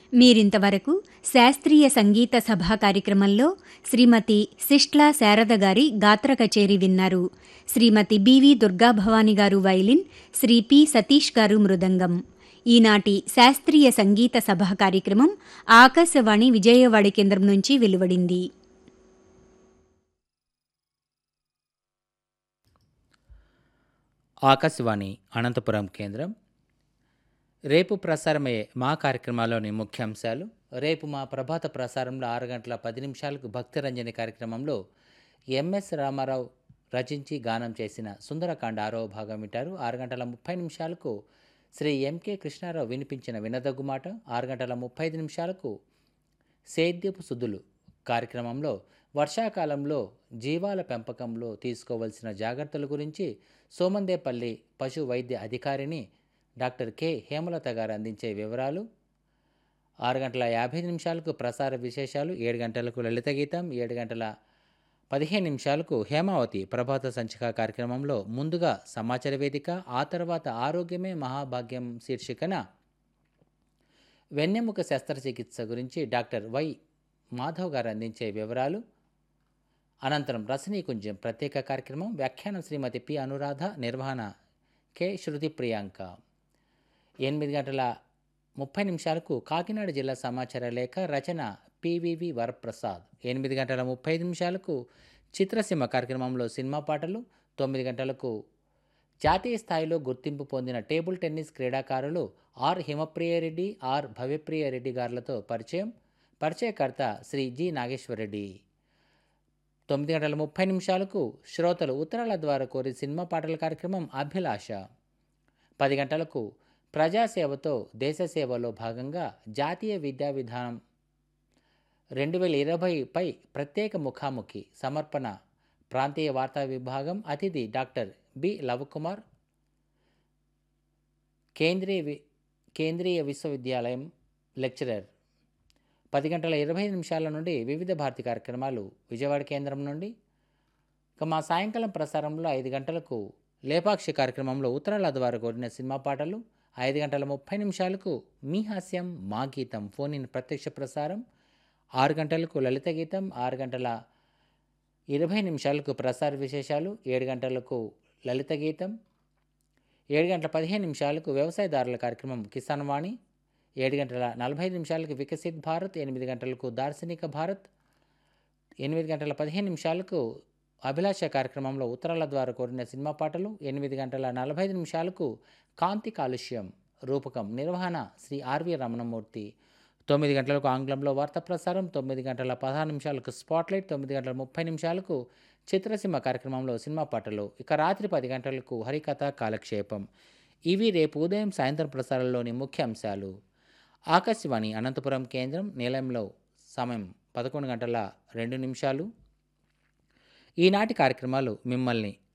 మీరింతవరకు శాస్త్రీయ సంగీత సభా కార్యక్రమంలో శ్రీమతి సిష్ట్లా శారద గారి గాత్ర కచేరి విన్నారు శ్రీమతి బివి దుర్గాభవాని గారు వైలిన్ శ్రీ పి సతీష్ గారు మృదంగం ఈనాటి శాస్త్రీయ సంగీత సభా కార్యక్రమం ఆకాశవాణి విజయవాడ కేంద్రం నుంచి వెలువడింది ఆకాశవాణి అనంతపురం కేంద్రం రేపు ప్రసారమయ్యే మా కార్యక్రమాల్లోని ముఖ్యాంశాలు రేపు మా ప్రభాత ప్రసారంలో ఆరు గంటల పది నిమిషాలకు భక్తిరంజని కార్యక్రమంలో ఎంఎస్ రామారావు రచించి గానం చేసిన సుందరకాండ ఆరవ భాగం వింటారు ఆరు గంటల ముప్పై నిమిషాలకు శ్రీ ఎంకే కృష్ణారావు వినిపించిన వినదగ్గు మాట ఆరు గంటల ముప్పై ఐదు నిమిషాలకు సేద్యపు సుద్దులు కార్యక్రమంలో వర్షాకాలంలో జీవాల పెంపకంలో తీసుకోవలసిన జాగ్రత్తల గురించి సోమందేపల్లి పశు వైద్య అధికారిని డాక్టర్ కె హేమలత గారు అందించే వివరాలు ఆరు గంటల యాభై నిమిషాలకు ప్రసార విశేషాలు ఏడు గంటలకు లలిత గీతం ఏడు గంటల పదిహేను నిమిషాలకు హేమావతి ప్రభాత సంచిక కార్యక్రమంలో ముందుగా సమాచార వేదిక ఆ తర్వాత ఆరోగ్యమే మహాభాగ్యం శీర్షికన వెన్నెముక శస్త్రచికిత్స గురించి డాక్టర్ వై మాధవ్ గారు అందించే వివరాలు అనంతరం రసనీకుంజం ప్రత్యేక కార్యక్రమం వ్యాఖ్యానం శ్రీమతి పి అనురాధ నిర్వహణ కె శృతి ప్రియాంక ఎనిమిది గంటల ముప్పై నిమిషాలకు కాకినాడ జిల్లా సమాచార లేఖ రచన పివివి వరప్రసాద్ ఎనిమిది గంటల ముప్పై ఐదు నిమిషాలకు చిత్రసీమ కార్యక్రమంలో సినిమా పాటలు తొమ్మిది గంటలకు జాతీయ స్థాయిలో గుర్తింపు పొందిన టేబుల్ టెన్నిస్ క్రీడాకారులు ఆర్ హిమప్రియరెడ్డి ఆర్ భవ్యప్రియరెడ్డి గారులతో పరిచయం పరిచయకర్త శ్రీ జి నాగేశ్వరరెడ్డి తొమ్మిది గంటల ముప్పై నిమిషాలకు శ్రోతలు ఉత్తరాల ద్వారా కోరి సినిమా పాటల కార్యక్రమం అభిలాష పది గంటలకు ప్రజాసేవతో దేశ సేవలో భాగంగా జాతీయ విద్యా విధానం రెండు వేల ఇరవైపై ప్రత్యేక ముఖాముఖి సమర్పణ ప్రాంతీయ వార్తా విభాగం అతిథి డాక్టర్ బి లవకుమార్ కేంద్రీయ వి కేంద్రీయ విశ్వవిద్యాలయం లెక్చరర్ పది గంటల ఇరవై నిమిషాల నుండి వివిధ భారతి కార్యక్రమాలు విజయవాడ కేంద్రం నుండి ఇక మా సాయంకాలం ప్రసారంలో ఐదు గంటలకు లేపాక్షి కార్యక్రమంలో ఉత్తరాల ద్వారా కోరిన సినిమా పాటలు ఐదు గంటల ముప్పై నిమిషాలకు మీ హాస్యం మా గీతం ఫోన్ ఇన్ ప్రత్యక్ష ప్రసారం ఆరు గంటలకు లలిత గీతం ఆరు గంటల ఇరవై నిమిషాలకు ప్రసార విశేషాలు ఏడు గంటలకు లలిత గీతం ఏడు గంటల పదిహేను నిమిషాలకు వ్యవసాయదారుల కార్యక్రమం కిసాన్ వాణి ఏడు గంటల నలభై ఐదు నిమిషాలకు వికసిత్ భారత్ ఎనిమిది గంటలకు దార్శనిక భారత్ ఎనిమిది గంటల పదిహేను నిమిషాలకు అభిలాష కార్యక్రమంలో ఉత్తరాల ద్వారా కోరిన సినిమా పాటలు ఎనిమిది గంటల నలభై ఐదు నిమిషాలకు కాంతి కాలుష్యం రూపకం నిర్వహణ శ్రీ ఆర్వి రమణమూర్తి తొమ్మిది గంటలకు ఆంగ్లంలో వార్తా ప్రసారం తొమ్మిది గంటల పదహారు నిమిషాలకు స్పాట్లైట్ తొమ్మిది గంటల ముప్పై నిమిషాలకు చిత్రసీమ కార్యక్రమంలో సినిమా పాటలు ఇక రాత్రి పది గంటలకు హరికథ కాలక్షేపం ఇవి రేపు ఉదయం సాయంత్రం ప్రసారంలోని ముఖ్య అంశాలు ఆకాశవాణి అనంతపురం కేంద్రం నిలయంలో సమయం పదకొండు గంటల రెండు నిమిషాలు ఈనాటి కార్యక్రమాలు మిమ్మల్ని